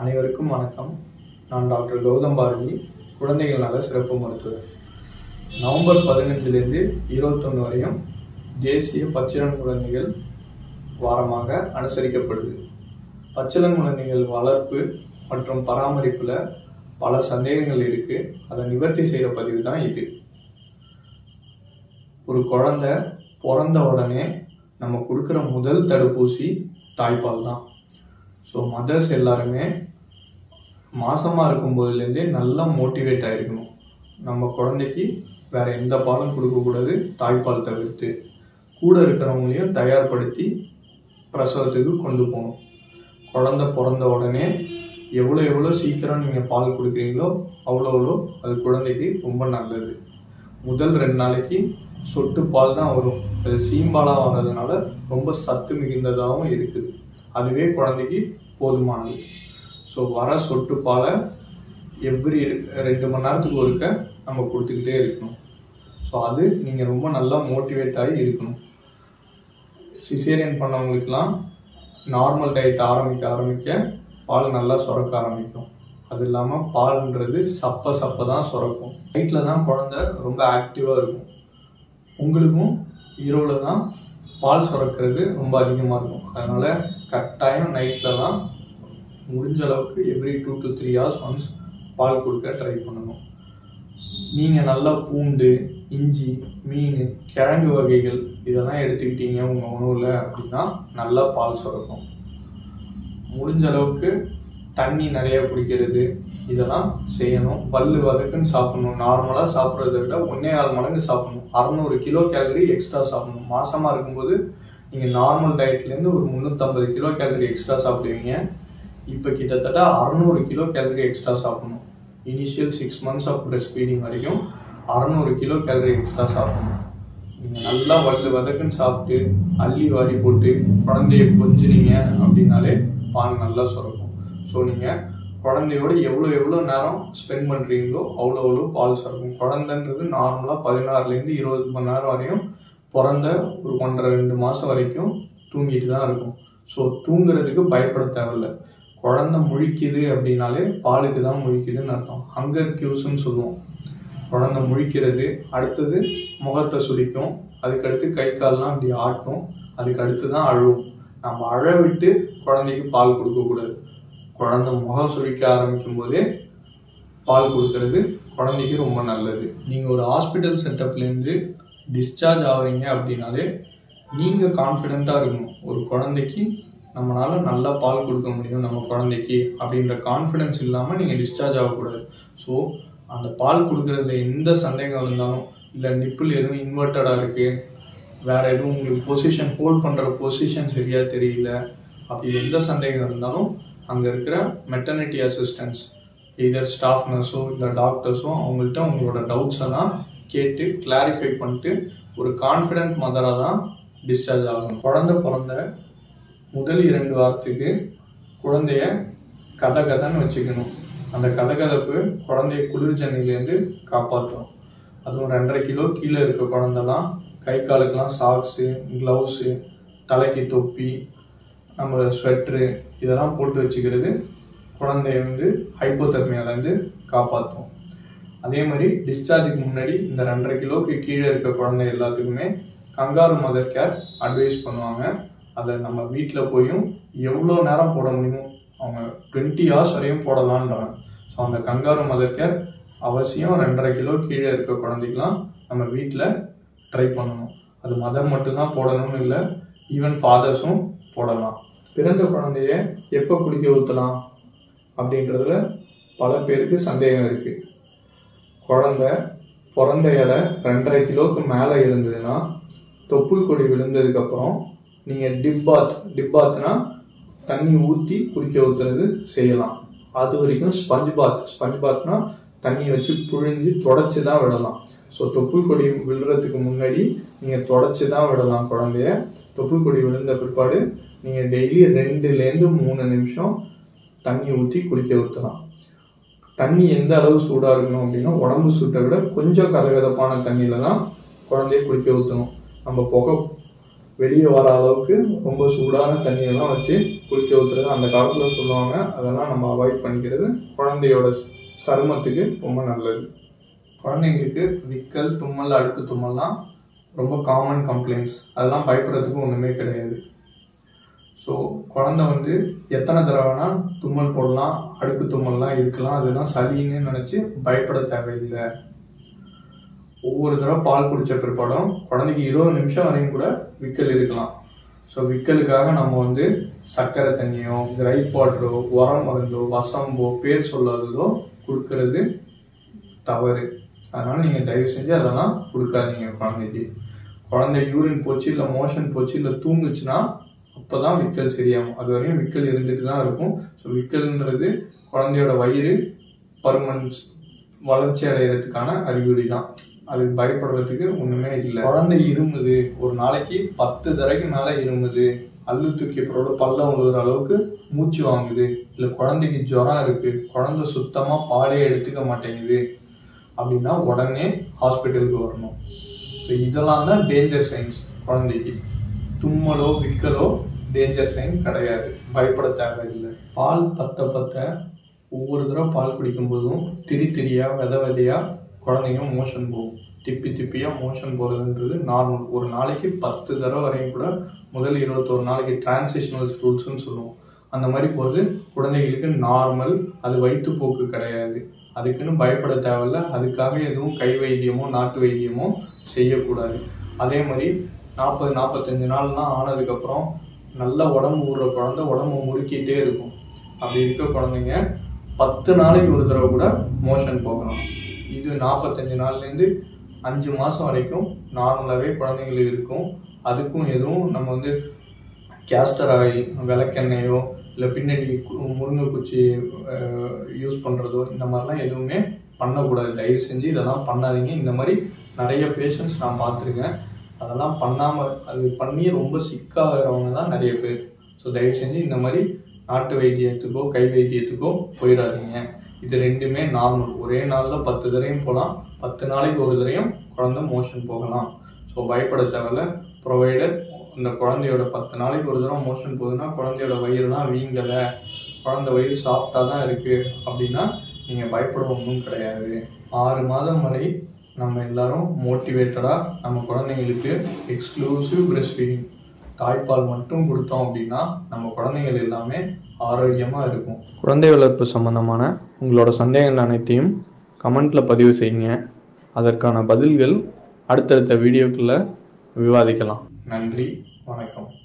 அனைவருக்கும் வணக்கம் நான் டாக்டர் கௌதம் பாரதி குழந்தைகள் நல சிறப்பு மருத்துவர் நவம்பர் பதினஞ்சிலிருந்து இருபத்தொன்று வரையும் தேசிய பச்சிளம் குழந்தைகள் வாரமாக அனுசரிக்கப்படுது பச்சிளம் குழந்தைகள் வளர்ப்பு மற்றும் பராமரிப்பில் பல சந்தேகங்கள் இருக்குது அதை நிவர்த்தி செய்கிற பதிவு தான் இது ஒரு குழந்தை பிறந்த உடனே நம்ம கொடுக்குற முதல் தடுப்பூசி தாய்ப்பால் தான் ஸோ மதர்ஸ் எல்லாருமே மாசமாக இருக்கும் போதுலேருந்தே நல்லா மோட்டிவேட் ஆகிருக்கணும் நம்ம குழந்தைக்கு வேற எந்த பாலும் கொடுக்கக்கூடாது தாய்ப்பால் தவிர்த்து கூட இருக்கிறவங்களையும் தயார்படுத்தி பிரசவத்துக்கு கொண்டு போகணும் குழந்தை பிறந்த உடனே எவ்வளோ எவ்வளோ சீக்கிரம் நீங்கள் பால் கொடுக்குறீங்களோ அவ்வளோ அவ்வளோ அது குழந்தைக்கு ரொம்ப நல்லது முதல் ரெண்டு நாளைக்கு சொட்டு பால் தான் வரும் அது சீம்பாலாக வர்றதுனால ரொம்ப சத்து மிகுந்ததாகவும் இருக்குது அதுவே குழந்தைக்கு போதுமானது ஸோ வர சொட்டு பாலை எவ்ரி ரெண்டு மணி நேரத்துக்கு ஒருக்க நம்ம கொடுத்துக்கிட்டே இருக்கணும் ஸோ அது நீங்கள் ரொம்ப நல்லா மோட்டிவேட் ஆகி இருக்கணும் சிசேரியன் பண்ணவங்களுக்கெல்லாம் நார்மல் டயட் ஆரம்பிக்க ஆரம்பிக்க பால் நல்லா சுரக்க ஆரம்பிக்கும் அது இல்லாமல் பால்ன்றது சப்ப சப்ப தான் சுரக்கும் நைட்டில் தான் குழந்த ரொம்ப ஆக்டிவாக இருக்கும் உங்களுக்கும் இரவில் தான் பால் சுரக்கிறது ரொம்ப அதிகமாக இருக்கும் அதனால் கட்டாயம் நைட்டில் தான் முடிஞ்ச அளவுக்கு every two to three hours once பால் கொடுக்க ட்ரை பண்ணணும் நீங்கள் நல்லா பூண்டு இஞ்சி மீன் கிழங்கு வகைகள் இதெல்லாம் எடுத்துக்கிட்டீங்க உங்கள் உணவில் அப்படின்னா நல்லா பால் சுரக்கும் முடிஞ்ச அளவுக்கு தண்ணி நிறைய குடிக்கிறது இதெல்லாம் செய்யணும் பல்லு வதக்குன்னு சாப்பிடணும் நார்மலாக சாப்பிட்றத விட ஒன்றே கால் மடங்கு சாப்பிடணும் அறநூறு கிலோ கேலரி எக்ஸ்ட்ரா சாப்பிடணும் மாசமாக இருக்கும்போது நீங்கள் நார்மல் டயட்லேருந்து ஒரு முந்நூற்றம்பது கிலோ கேலரி எக்ஸ்ட்ரா சாப்பிடுவீங்க இப்போ கிட்டத்தட்ட அறநூறு கிலோ கேலரி எக்ஸ்ட்ரா சாப்பிடணும் initial six months of breast feeding வரைக்கும் அறநூறு கிலோ கேலரி எக்ஸ்ட்ரா சாப்பிடணும் நீங்கள் நல்லா வல்லு வதக்குன்னு சாப்பிட்டு அள்ளி வாரி போட்டு குழந்தைய கொஞ்சினீங்க அப்படின்னாலே பால் நல்லா சுரக்கும் ஸோ நீங்கள் குழந்தையோட எவ்வளோ எவ்வளோ நேரம் ஸ்பெண்ட் பண்ணுறீங்களோ அவ்வளோ அவ்வளோ பால் சுரக்கும் குழந்தைன்றது நார்மலாக பதினாறுலேருந்து இருபது மணி நேரம் வரையும் பிறந்த ஒரு ஒன்றரை ரெண்டு மாதம் வரைக்கும் தூங்கிட்டு தான் இருக்கும் ஸோ தூங்குறதுக்கு பயப்பட தேவையில்ல குழந்தை முழிக்குது அப்படின்னாலே பாலுக்கு தான் முழிக்குதுன்னு அர்த்தம் ஹங்கர் கியூஸ்ன்னு சொல்லுவோம் குழந்தை முழிக்கிறது அடுத்தது முகத்தை சுளிக்கும் அதுக்கடுத்து கை கால்லாம் அப்படி ஆட்டும் அதுக்கு அடுத்து தான் அழுவும் நம்ம அழ விட்டு குழந்தைக்கு பால் கொடுக்கக்கூடாது குழந்தை முகம் சுழிக்க ஆரம்பிக்கும் போதே பால் கொடுக்கறது குழந்தைக்கு ரொம்ப நல்லது நீங்கள் ஒரு ஹாஸ்பிட்டல் செட்டப்லேருந்து டிஸ்சார்ஜ் ஆகுறீங்க அப்படின்னாலே நீங்கள் கான்ஃபிடெண்ட்டாக இருக்கணும் ஒரு குழந்தைக்கு நம்மளால நல்லா பால் கொடுக்க முடியும் நம்ம குழந்தைக்கு அப்படின்ற கான்ஃபிடென்ஸ் இல்லாமல் நீங்கள் டிஸ்சார்ஜ் ஆகக்கூடாது ஸோ அந்த பால் கொடுக்கறதுல எந்த சந்தேகம் இருந்தாலும் இல்லை நிப்பிள் எதுவும் இன்வெர்ட்டடாக இருக்குது வேற எதுவும் உங்களுக்கு பொசிஷன் ஹோல்ட் பண்ணுற பொசிஷன் சரியாக தெரியல அப்படி எந்த சந்தேகம் இருந்தாலும் அங்கே இருக்கிற மெட்டர்னிட்டி அசிஸ்டன்ஸ் இதர் ஸ்டாஃப் நர்ஸோ இல்லை டாக்டர்ஸோ அவங்கள்ட்ட உங்களோட டவுட்ஸ் எல்லாம் கேட்டு கிளாரிஃபை பண்ணிட்டு ஒரு கான்ஃபிடென்ட் மதராக தான் டிஸ்சார்ஜ் ஆகணும் குழந்தை பிறந்த முதல் இரண்டு வாரத்துக்கு குழந்தைய கதை கதைன்னு வச்சுக்கணும் அந்த கதகதப்பு குழந்தைய குளிர்ஜன்னிலேருந்து காப்பாற்றும் அதுவும் ரெண்டரை கிலோ கீழே இருக்க குழந்தைலாம் கை காலுக்கெல்லாம் சாக்ஸு க்ளவுஸு தலைக்கு தொப்பி நம்ம ஸ்வெட்ரு இதெல்லாம் போட்டு வச்சுக்கிறது குழந்தைய வந்து ஹைப்போதர்மியாலேருந்து காப்பாற்றும் அதே மாதிரி டிஸ்சார்ஜுக்கு முன்னாடி இந்த ரெண்டரை கிலோக்கு கீழே இருக்க குழந்தை எல்லாத்துக்குமே கங்காரு மதர் கேர் அட்வைஸ் பண்ணுவாங்க அதை நம்ம வீட்டில் போயும் எவ்வளோ நேரம் போட முடியுமோ அவங்க டுவெண்ட்டி ஹவர்ஸ் வரையும் போடலான்றாங்க ஸோ அந்த கங்காரு மதர் கேர் அவசியம் ரெண்டரை கிலோ கீழே இருக்க குழந்தைக்கெலாம் நம்ம வீட்டில் ட்ரை பண்ணணும் அது மதர் மட்டும்தான் போடணும்னு இல்லை ஈவன் ஃபாதர்ஸும் போடலாம் பிறந்த குழந்தைய எப்போ குளிக்க ஊற்றலாம் அப்படின்றதுல பல பேருக்கு சந்தேகம் இருக்குது குழந்த பிறந்த இலை ரெண்டரை கிலோவுக்கு மேலே இருந்ததுன்னா தொப்புள் கொடி விழுந்ததுக்கப்புறம் நீங்கள் டிப் பாத் டிப் பாத்னா தண்ணி ஊற்றி குளிக்க ஊற்றுறது செய்யலாம் அது வரைக்கும் ஸ்பஞ்ச் பாத் ஸ்பஞ்ச் பாத்னா தண்ணி வச்சு புழிஞ்சு தொடச்சி தான் விடலாம் ஸோ தொப்புள் கொடி விழுறதுக்கு முன்னாடி நீங்கள் தொடச்சி தான் விடலாம் குழந்தைய தொப்புள் கொடி விழுந்த பிற்பாடு நீங்கள் டெய்லி ரெண்டுலேருந்து மூணு நிமிஷம் தண்ணி ஊற்றி குளிக்க ஊற்றலாம் தண்ணி எந்த அளவு சூடாக இருக்கணும் அப்படின்னா உடம்பு சூட்டை விட கொஞ்சம் கதகதப்பான தண்ணியில் தான் குழந்தைய குளிக்க ஊற்றணும் நம்ம புகை வெளியே வர அளவுக்கு ரொம்ப சூடான தண்ணியெல்லாம் வச்சு குளிக்க ஊற்றுறது அந்த காலத்தில் சொல்லுவாங்க அதெல்லாம் நம்ம அவாய்ட் பண்ணிக்கிறது குழந்தையோட சருமத்துக்கு ரொம்ப நல்லது குழந்தைங்களுக்கு விக்கல் தும்மல் அடுக்கு தும்மல்லாம் ரொம்ப காமன் கம்ப்ளைண்ட்ஸ் அதெல்லாம் பயப்படுறதுக்கு ஒன்றுமே கிடையாது ஸோ குழந்தை வந்து எத்தனை தடவைனா தும்மல் போடலாம் அடுக்கு தும்மல்லாம் இருக்கலாம் அதெல்லாம் சளின்னு நினச்சி பயப்பட தேவையில்லை ஒவ்வொரு தடவை பால் குடித்த பிற்பாடும் குழந்தைக்கு இருபது நிமிஷம் வரையும் கூட விக்கல் இருக்கலாம் ஸோ விக்கலுக்காக நம்ம வந்து சர்க்கரை தண்ணியோ கிரைப் வாட்டரோ உரம் மருந்தோ வசம்போ பேர் சொல்லாததோ கொடுக்கறது தவறு அதனால் நீங்கள் தயவு செஞ்சு அதெல்லாம் கொடுக்காதீங்க குழந்தைக்கு குழந்தை யூரின் போச்சு இல்லை மோஷன் போச்சு இல்லை தூங்குச்சுன்னா அப்போ தான் விக்கல் சரியாகும் அது வரையும் விக்கல் இருந்துட்டு தான் இருக்கும் ஸோ விக்கல்ன்றது குழந்தையோட வயிறு பருமன் வளர்ச்சி அடைகிறதுக்கான அறிகுறி தான் அதுக்கு பயப்படுறதுக்கு ஒன்றுமே இல்லை குழந்தை இருமுது ஒரு நாளைக்கு பத்து தடவைக்கு மேலே இருமுது அல்லு தூக்கி போட பல்ல விழுகிற அளவுக்கு மூச்சு வாங்குது இல்லை குழந்தைக்கு ஜுரம் இருக்கு குழந்தை சுத்தமாக பாலே எடுத்துக்க மாட்டேங்குது அப்படின்னா உடனே ஹாஸ்பிட்டலுக்கு வரணும் ஸோ இதெல்லாம் தான் டேஞ்சர் சைன்ஸ் குழந்தைக்கு தும்மலோ விக்கலோ டேஞ்சர் சைன் கிடையாது பயப்பட தேவையில்லை பால் பத்த பத்த ஒவ்வொரு தடவை பால் குடிக்கும் போதும் திரி திரியா வித விதையா குழந்தைங்க மோஷன் போகும் திப்பி திப்பியா மோஷன் போகிறதுன்றது நார்மல் ஒரு நாளைக்கு பத்து தடவை வரையும் கூட முதல் இருபத்தோரு நாளைக்கு டிரான்சிஷனல் ஃப்ரூட்ஸ்னு சொல்லுவோம் அந்த மாதிரி போகிறது குழந்தைகளுக்கு நார்மல் அது வயிற்றுப்போக்கு கிடையாது அதுக்குன்னு பயப்பட தேவையில்ல அதுக்காக எதுவும் கை வைத்தியமோ நாட்டு வைத்தியமோ செய்யக்கூடாது அதே மாதிரி நாற்பது நாற்பத்தஞ்சு நாள்லாம் ஆனதுக்கப்புறம் நல்ல உடம்பு ஊடுற குழந்தை உடம்பு முறுக்கிட்டே இருக்கும் அப்படி இருக்க குழந்தைங்க பத்து நாளைக்கு ஒரு தடவை கூட மோஷன் போகலாம் இது நாற்பத்தஞ்சு நாள்லேருந்து அஞ்சு மாதம் வரைக்கும் நார்மலாகவே குழந்தைங்களுக்கு இருக்கும் அதுக்கும் எதுவும் நம்ம வந்து கேஸ்டர் ஆயில் விளக்கெண்ணெயோ இல்லை பின்னாடி கு- முருங்கை குச்சி யூஸ் பண்ணுறதோ இந்த மாதிரிலாம் எதுவுமே பண்ணக்கூடாது தயவு செஞ்சு இதெல்லாம் பண்ணாதீங்க இந்த மாதிரி நிறைய பேஷண்ட்ஸ் நான் பார்த்துருக்கேன் அதெல்லாம் பண்ணாமல் அது பண்ணி ரொம்ப சிக்காகிறவங்க தான் நிறைய பேர் ஸோ தயவு செஞ்சு இந்த மாதிரி நாட்டு வைத்தியத்துக்கோ கை வைத்தியத்துக்கோ போயிடாதீங்க இது ரெண்டுமே நார்மல் ஒரே நாளில் பத்து தடவையும் போகலாம் பத்து நாளைக்கு ஒரு தடவையும் குழந்தை மோஷன் போகலாம் ஸோ பயப்பட தேவையில்ல ப்ரொவைடர் இந்த குழந்தையோட பத்து நாளைக்கு ஒரு தடவை மோஷன் போகுதுன்னா குழந்தையோட வயிறுலாம் வீங்கலை குழந்தை வயிறு சாஃப்டாக தான் இருக்குது அப்படின்னா நீங்கள் பயப்பட ஒன்றும் கிடையாது ஆறு மாதம் வரை நம்ம எல்லாரும் மோட்டிவேட்டடாக நம்ம குழந்தைங்களுக்கு எக்ஸ்க்ளூசிவ் பிரஸ்ட் ஃபீடிங் தாய்ப்பால் மட்டும் கொடுத்தோம் அப்படின்னா நம்ம குழந்தைகள் எல்லாமே ஆரோக்கியமாக இருக்கும் குழந்தை வளர்ப்பு சம்பந்தமான உங்களோட சந்தேகங்கள் அனைத்தையும் கமெண்ட்டில் பதிவு செய்யுங்க அதற்கான பதில்கள் அடுத்தடுத்த வீடியோக்குள்ள விவாதிக்கலாம் நன்றி வணக்கம்